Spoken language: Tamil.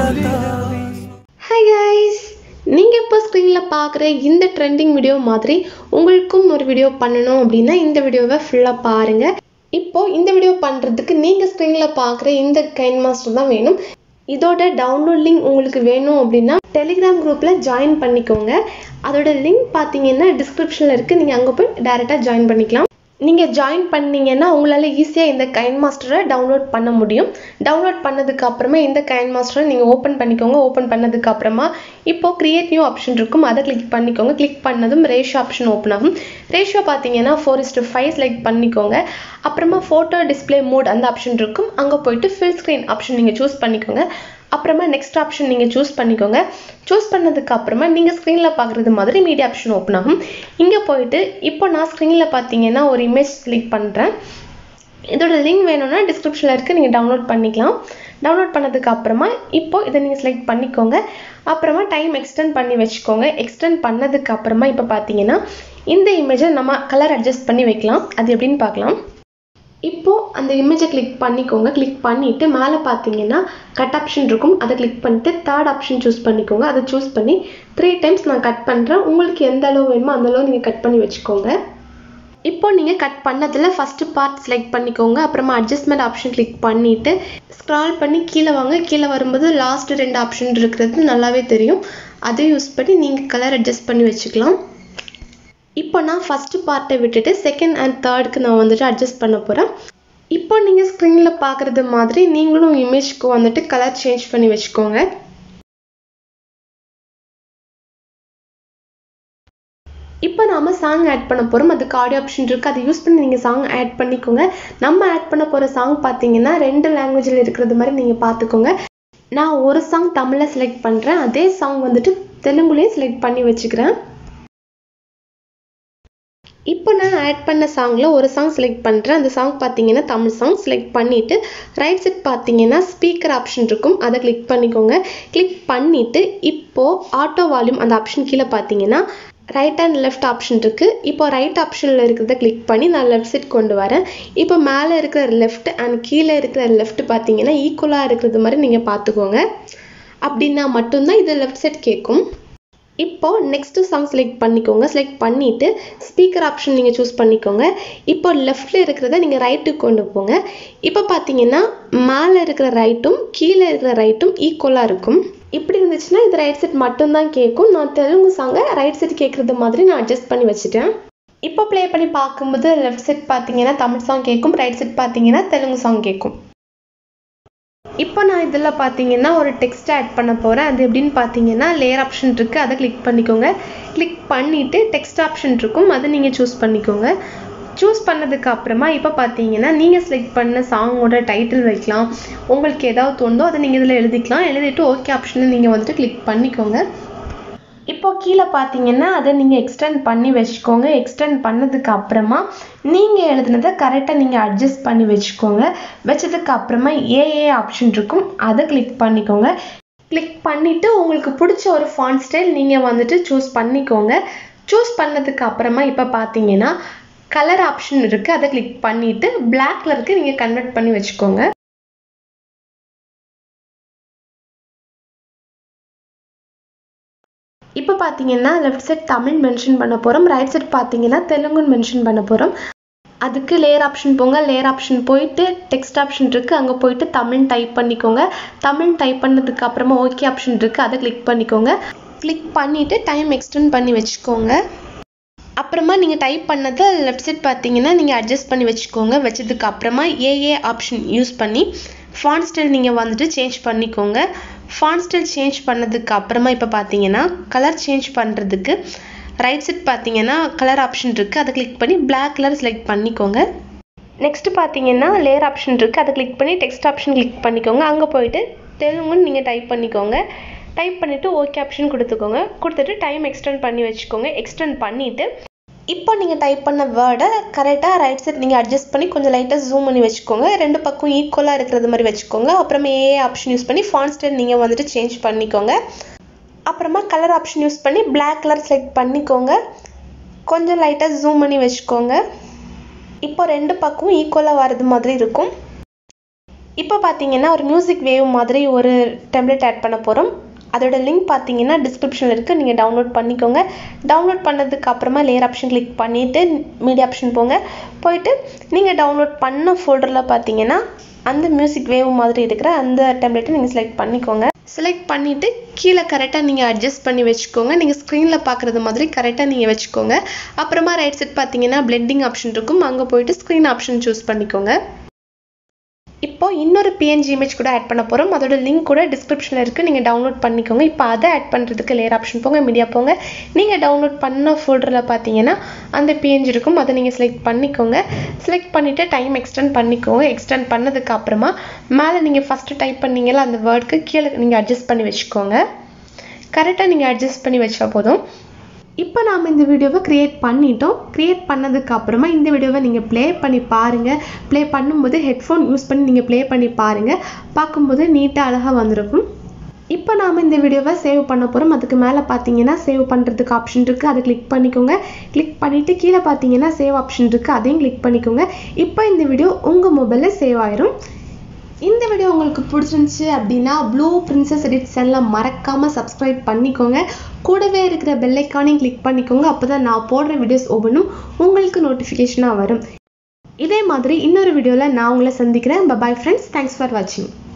நிலாவே ஹாய் கைஸ் நீங்கள் இப்போ ஸ்க்ரீனில் பார்க்குற இந்த ட்ரெண்டிங் வீடியோ மாதிரி உங்களுக்கும் ஒரு வீடியோ பண்ணணும் அப்படின்னா இந்த வீடியோவை ஃபுல்லாக பாருங்கள் இப்போ இந்த வீடியோ பண்ணுறதுக்கு நீங்கள் ஸ்க்ரீனில் பார்க்குற இந்த கைன் மாஸ்டர் தான் வேணும் இதோட டவுன்லோட் லிங்க் உங்களுக்கு வேணும் அப்படின்னா டெலிகிராம் குரூப்பில் ஜாயின் பண்ணிக்கோங்க அதோட லிங்க் பார்த்தீங்கன்னா டிஸ்கிரிப்ஷனில் இருக்குது நீங்கள் அங்கே போய் டேரெக்டாக ஜாயின் பண்ணிக்கலாம் நீங்கள் ஜாயின் பண்ணீங்கன்னா உங்களால் ஈஸியாக இந்த கைன் மாஸ்டரை டவுன்லோட் பண்ண முடியும் டவுன்லோட் பண்ணதுக்கு அப்புறமா இந்த கைன் மாஸ்டரை நீங்கள் ஓப்பன் பண்ணிக்கோங்க ஓப்பன் பண்ணதுக்கு அப்புறமா இப்போ கிரியேட் நியூ ஆப்ஷன் இருக்கும் அதை கிளிக் பண்ணிக்கோங்க கிளிக் பண்ணதும் ரேஷியோ ஆப்ஷன் ஓப்பன் ஆகும் ரேஷியோ பார்த்தீங்கன்னா ஃபோர் இஸ்டு ஃபைவ் செலக்ட் பண்ணிக்கோங்க அப்புறமா ஃபோட்டோ டிஸ்பிளே மோட் அந்த ஆப்ஷன் இருக்கும் அங்கே போயிட்டு ஃபில் ஸ்க்ரீன் ஆப்ஷன் நீங்கள் சூஸ் பண்ணிக்கோங்க அப்புறமா நெக்ஸ்ட் ஆப்ஷன் நீங்கள் சூஸ் பண்ணிக்கோங்க சூஸ் பண்ணதுக்கு அப்புறமா நீங்கள் ஸ்க்ரீனில் பார்க்குறது மாதிரி மீடியா ஆப்ஷன் ஓப்பன் ஆகும் இங்கே போயிட்டு இப்போ நான் ஸ்க்ரீனில் பார்த்தீங்கன்னா ஒரு இமேஜ் கிளிக் பண்ணுறேன் இதோட லிங்க் வேணும்னா டிஸ்கிரிப்ஷனில் இருக்குது நீங்கள் டவுன்லோட் பண்ணிக்கலாம் டவுன்லோட் பண்ணதுக்கு அப்புறமா இப்போ இதை நீங்கள் செலக்ட் பண்ணிக்கோங்க அப்புறமா டைம் எக்ஸ்டெண்ட் பண்ணி வச்சுக்கோங்க எக்ஸ்டெண்ட் பண்ணதுக்கு அப்புறமா இப்போ பார்த்தீங்கன்னா இந்த இமேஜை நம்ம கலர் அட்ஜஸ்ட் பண்ணி வைக்கலாம் அது எப்படின்னு பார்க்கலாம் இப்போ அந்த இமேஜை கிளிக் பண்ணிக்கோங்க கிளிக் பண்ணிட்டு மேலே பார்த்தீங்கன்னா கட் ஆப்ஷன் இருக்கும் அதை கிளிக் பண்ணிட்டு தேர்ட் ஆப்ஷன் சூஸ் பண்ணிக்கோங்க அதை சூஸ் பண்ணி த்ரீ டைம்ஸ் நான் கட் பண்ணுறேன் உங்களுக்கு எந்த அளவு வேணுமோ அந்த அளவு நீங்கள் கட் பண்ணி வச்சுக்கோங்க இப்போ நீங்கள் கட் பண்ணதில் ஃபஸ்ட்டு பார்ட் செலக்ட் பண்ணிக்கோங்க அப்புறமா அட்ஜஸ்ட்மெண்ட் ஆப்ஷன் கிளிக் பண்ணிவிட்டு ஸ்க்ரால் பண்ணி கீழே வாங்க கீழே வரும்போது லாஸ்ட் ரெண்டு ஆப்ஷன் இருக்கிறது நல்லாவே தெரியும் அதை யூஸ் பண்ணி நீங்கள் கலர் அட்ஜஸ்ட் பண்ணி வச்சுக்கலாம் இப்போ நான் ஃபஸ்ட்டு பார்ட்டை விட்டுட்டு செகண்ட் அண்ட் தேர்டுக்கு நான் வந்துட்டு அட்ஜஸ்ட் பண்ண போகிறேன் இப்போ நீங்கள் ஸ்க்ரீனில் பார்க்குறது மாதிரி நீங்களும் இமேஜ்க்கு வந்துட்டு கலர் சேஞ்ச் பண்ணி வச்சுக்கோங்க இப்போ நாம சாங் ஆட் பண்ண போகிறோம் அதுக்கு ஆடியோ ஆப்ஷன் இருக்குது அதை யூஸ் பண்ணி நீங்கள் சாங் ஆட் பண்ணிக்கோங்க நம்ம ஆட் பண்ண போகிற சாங் பார்த்தீங்கன்னா ரெண்டு லாங்குவேஜில் இருக்கிறது மாதிரி நீங்கள் பார்த்துக்கோங்க நான் ஒரு சாங் தமிழில் செலக்ட் பண்ணுறேன் அதே சாங் வந்துட்டு தெலுங்குலேயும் செலக்ட் பண்ணி வச்சுக்கிறேன் இப்போ நான் ஆட் பண்ண சாங்கில் ஒரு சாங் செலக்ட் பண்ணுறேன் அந்த சாங் பார்த்தீங்கன்னா தமிழ் சாங் செலக்ட் பண்ணிவிட்டு ரைட் சைட் பார்த்தீங்கன்னா ஸ்பீக்கர் ஆப்ஷன் இருக்கும் அதை கிளிக் பண்ணிக்கோங்க கிளிக் பண்ணிவிட்டு இப்போது ஆட்டோ வால்யூம் அந்த ஆப்ஷன் கீழே பார்த்தீங்கன்னா ரைட் அண்ட் லெஃப்ட் ஆப்ஷன் இருக்குது இப்போ ரைட் ஆப்ஷனில் இருக்கிறத கிளிக் பண்ணி நான் லெஃப்ட் சைட் கொண்டு வரேன் இப்போ மேலே இருக்கிற லெஃப்ட் அண்ட் கீழே இருக்கிற லெஃப்ட் பார்த்தீங்கன்னா ஈக்குவலாக இருக்கிறது மாதிரி நீங்கள் பார்த்துக்கோங்க அப்படின்னா மட்டும்தான் இது லெஃப்ட் சைட் கேட்கும் இப்போ நெக்ஸ்ட் சாங் செலக்ட் பண்ணிக்கோங்க செலக்ட் பண்ணிவிட்டு ஸ்பீக்கர் ஆப்ஷன் நீங்கள் சூஸ் பண்ணிக்கோங்க இப்போ லெஃப்டில் இருக்கிறத நீங்கள் ரைட்டுக்கு கொண்டு போங்க இப்போ பார்த்தீங்கன்னா மேலே இருக்கிற ரைட்டும் கீழே இருக்கிற ரைட்டும் ஈக்குவலாக இருக்கும் இப்படி இருந்துச்சுன்னா இது ரைட் சைட் மட்டும்தான் கேட்கும் நான் தெலுங்கு சாங்கை ரைட் சைட் கேட்குறது மாதிரி நான் அட்ஜஸ்ட் பண்ணி வச்சுட்டேன் இப்போ ப்ளே பண்ணி பார்க்கும்போது லெஃப்ட் சைட் பார்த்தீங்கன்னா தமிழ் சாங் கேட்கும் ரைட் சைட் பார்த்தீங்கன்னா தெலுங்கு சாங் கேட்கும் இப்போ நான் இதில் பார்த்தீங்கன்னா ஒரு டெக்ஸ்ட் ஆட் பண்ண போகிறேன் அது எப்படின்னு பார்த்தீங்கன்னா லேயர் ஆப்ஷன் இருக்குது அதை கிளிக் பண்ணிக்கோங்க கிளிக் பண்ணிவிட்டு டெக்ஸ்ட் ஆப்ஷன் இருக்கும் அதை நீங்கள் சூஸ் பண்ணிக்கோங்க சூஸ் பண்ணதுக்கு அப்புறமா இப்போ பார்த்தீங்கன்னா நீங்கள் செலக்ட் பண்ண சாங்கோட டைட்டில் வைக்கலாம் உங்களுக்கு ஏதாவது தோணுதோ அதை நீங்கள் இதில் எழுதிக்கலாம் எழுதிட்டு ஓகே ஆப்ஷனை நீங்கள் வந்துட்டு கிளிக் பண்ணிக்கோங்க இப்போ கீழே பார்த்தீங்கன்னா அதை நீங்கள் எக்ஸ்டெண்ட் பண்ணி வச்சுக்கோங்க எக்ஸ்டெண்ட் பண்ணதுக்கு அப்புறமா நீங்கள் எழுதுனதை கரெக்டாக நீங்கள் அட்ஜஸ்ட் பண்ணி வச்சுக்கோங்க வச்சதுக்கு அப்புறமா ஏஏ ஆப்ஷன் இருக்கும் அதை கிளிக் பண்ணிக்கோங்க கிளிக் பண்ணிவிட்டு உங்களுக்கு பிடிச்ச ஒரு ஃபாண்ட் ஸ்டைல் நீங்கள் வந்துட்டு சூஸ் பண்ணிக்கோங்க சூஸ் பண்ணதுக்கு அப்புறமா இப்போ பார்த்தீங்கன்னா கலர் ஆப்ஷன் இருக்குது அதை கிளிக் பண்ணிவிட்டு பிளாக் கலருக்கு நீங்கள் கன்வெர்ட் பண்ணி வச்சுக்கோங்க இப்போ பார்த்தீங்கன்னா லெஃப்ட் சைட் தமிழ் மென்ஷன் பண்ண போகிறோம் ரைட் சைட் பார்த்தீங்கன்னா தெலுங்குன்னு மென்ஷன் பண்ண போகிறோம் அதுக்கு லேயர் ஆப்ஷன் போங்க லேயர் ஆப்ஷன் போயிட்டு டெக்ஸ்ட் ஆப்ஷன் இருக்குது அங்கே போயிட்டு தமிழ் டைப் பண்ணிக்கோங்க தமிழ் டைப் பண்ணதுக்கு அப்புறமா ஓகே ஆப்ஷன் இருக்குது அதை கிளிக் பண்ணிக்கோங்க கிளிக் பண்ணிவிட்டு டைம் எக்ஸ்டெண்ட் பண்ணி வச்சுக்கோங்க அப்புறமா நீங்கள் டைப் பண்ணதை லெஃப்ட் சைட் பார்த்தீங்கன்னா நீங்கள் அட்ஜஸ்ட் பண்ணி வச்சுக்கோங்க வச்சதுக்கு அப்புறமா ஏஏ ஆப்ஷன் யூஸ் பண்ணி ஃபாண்ட் ஸ்டைல் நீங்கள் வந்துட்டு சேஞ்ச் பண்ணிக்கோங்க ஃபாண்ட் ஸ்டைல் சேஞ்ச் பண்ணதுக்கு அப்புறமா இப்போ பார்த்தீங்கன்னா கலர் சேஞ்ச் பண்ணுறதுக்கு ரைட் சைட் பார்த்தீங்கன்னா கலர் ஆப்ஷன் இருக்குது அதை கிளிக் பண்ணி பிளாக் கலர் செலக்ட் பண்ணிக்கோங்க நெக்ஸ்ட் பார்த்தீங்கன்னா லேயர் ஆப்ஷன் இருக்குது அதை கிளிக் பண்ணி டெக்ஸ்ட் ஆப்ஷன் கிளிக் பண்ணிக்கோங்க அங்கே போயிட்டு தெலுங்குன்னு நீங்கள் டைப் பண்ணிக்கோங்க டைப் பண்ணிவிட்டு ஓகே ஆப்ஷன் கொடுத்துக்கோங்க கொடுத்துட்டு டைம் எக்ஸ்டெண்ட் பண்ணி வச்சுக்கோங்க எக்ஸ்டெண்ட் பண்ணிவிட்டு இப்போ நீங்கள் டைப் பண்ண வேர்டை கரெக்டாக ரைட் சைட் நீங்கள் அட்ஜஸ்ட் பண்ணி கொஞ்சம் லைட்டாக ஜூம் பண்ணி வச்சுக்கோங்க ரெண்டு பக்கம் ஈக்குவலாக இருக்கிறது மாதிரி வச்சுக்கோங்க அப்புறமா ஏ ஆப்ஷன் யூஸ் பண்ணி ஃபாண்ட் ஸ்டைல் நீங்கள் வந்துட்டு சேஞ்ச் பண்ணிக்கோங்க அப்புறமா கலர் ஆப்ஷன் யூஸ் பண்ணி பிளாக் கலர் செலக்ட் பண்ணிக்கோங்க கொஞ்சம் லைட்டாக ஜூம் பண்ணி வச்சுக்கோங்க இப்போ ரெண்டு பக்கமும் ஈக்குவலாக வர்றது மாதிரி இருக்கும் இப்போ பார்த்தீங்கன்னா ஒரு மியூசிக் வேவ் மாதிரி ஒரு டெம்ப்ளேட் ஆட் பண்ண போகிறோம் அதோட லிங்க் பார்த்தீங்கன்னா டிஸ்கிரிப்ஷனில் இருக்குது நீங்கள் டவுன்லோட் பண்ணிக்கோங்க டவுன்லோட் பண்ணதுக்கு அப்புறமா லேயர் ஆப்ஷன் கிளிக் பண்ணிவிட்டு மீடியா ஆப்ஷன் போங்க போயிட்டு நீங்கள் டவுன்லோட் பண்ண ஃபோல்டரில் பார்த்தீங்கன்னா அந்த மியூசிக் வேவ் மாதிரி இருக்கிற அந்த டெம்ப்ளேட்டை நீங்கள் செலக்ட் பண்ணிக்கோங்க செலக்ட் பண்ணிவிட்டு கீழே கரெக்டாக நீங்கள் அட்ஜஸ்ட் பண்ணி வச்சுக்கோங்க நீங்கள் ஸ்க்ரீனில் பார்க்குறது மாதிரி கரெக்டாக நீங்கள் வச்சுக்கோங்க அப்புறமா ரைட் சைட் பார்த்தீங்கன்னா பிளெண்டிங் ஆப்ஷன் இருக்கும் அங்கே போயிட்டு ஸ்க்ரீன் ஆப்ஷன் சூஸ் பண்ணிக்கோங்க இப்போ இன்னொரு பிஎன்ஜி இமேஜ் கூட ஆட் பண்ண போகிறோம் அதோட லிங்க் கூட டிஸ்கிரிப்ஷனில் இருக்குது நீங்கள் டவுன்லோட் பண்ணிக்கோங்க இப்போ அதை ஆட் பண்ணுறதுக்கு லேயர் ஆப்ஷன் போங்க மீடியா போங்க நீங்கள் டவுன்லோட் பண்ண ஃபோல்டரில் பார்த்தீங்கன்னா அந்த பிஎன்ஜி இருக்கும் அதை நீங்கள் செலக்ட் பண்ணிக்கோங்க செலக்ட் பண்ணிவிட்டு டைம் எக்ஸ்டெண்ட் பண்ணிக்கோங்க எக்ஸ்டெண்ட் பண்ணதுக்கு அப்புறமா மேலே நீங்கள் ஃபஸ்ட்டு டைப் பண்ணீங்களா அந்த வேர்டுக்கு கீழே நீங்கள் அட்ஜஸ்ட் பண்ணி வச்சுக்கோங்க கரெக்டாக நீங்கள் அட்ஜஸ்ட் பண்ணி வச்சா போதும் இப்போ நாம் இந்த வீடியோவை க்ரியேட் பண்ணிட்டோம் க்ரியேட் பண்ணதுக்கு அப்புறமா இந்த வீடியோவை நீங்கள் ப்ளே பண்ணி பாருங்கள் ப்ளே பண்ணும்போது ஹெட்ஃபோன் யூஸ் பண்ணி நீங்கள் ப்ளே பண்ணி பாருங்கள் பார்க்கும்போது நீட்டாக அழகாக வந்திருக்கும் இப்போ நாம் இந்த வீடியோவை சேவ் பண்ண போகிறோம் அதுக்கு மேலே பார்த்தீங்கன்னா சேவ் பண்ணுறதுக்கு ஆப்ஷன் இருக்குது அதை கிளிக் பண்ணிக்கோங்க கிளிக் பண்ணிவிட்டு கீழே பார்த்தீங்கன்னா சேவ் ஆப்ஷன் இருக்குது அதையும் கிளிக் பண்ணிக்கோங்க இப்போ இந்த வீடியோ உங்கள் மொபைலில் சேவ் ஆயிரும் இந்த வீடியோ உங்களுக்கு பிடிச்சிருந்துச்சு அப்படின்னா ப்ளூ பிரின்சஸ் எடிட் சேனலை மறக்காமல் சப்ஸ்கிரைப் பண்ணிக்கோங்க கூடவே இருக்கிற பெல்லைக்கானையும் கிளிக் பண்ணிக்கோங்க அப்போ தான் நான் போடுற வீடியோஸ் ஒவ்வொன்றும் உங்களுக்கு நோட்டிஃபிகேஷனாக வரும் இதே மாதிரி இன்னொரு வீடியோவில் நான் உங்களை சந்திக்கிறேன் பபாய் ஃப்ரெண்ட்ஸ் தேங்க்ஸ் ஃபார் வாட்சிங்